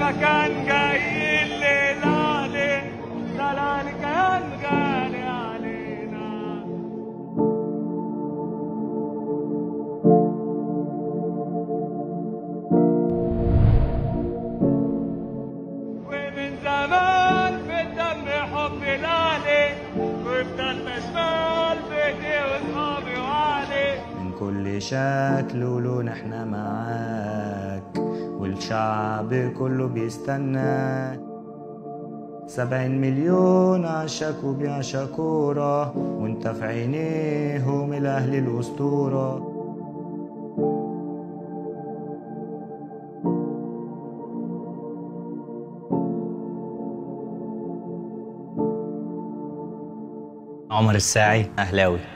ما كان جاي الليل عليه دلال كان غالي علينا ومن زمان في الدم حب العلي ويفضل مشمال بيتي واصحابي وعلي من كل شكل ولون احنا معاك والشعب كله بيستناك سبعين مليون عشاك وبيعشا كورة وانت في عينيهم الأهل الأسطورة عمر الساعي أهلاوي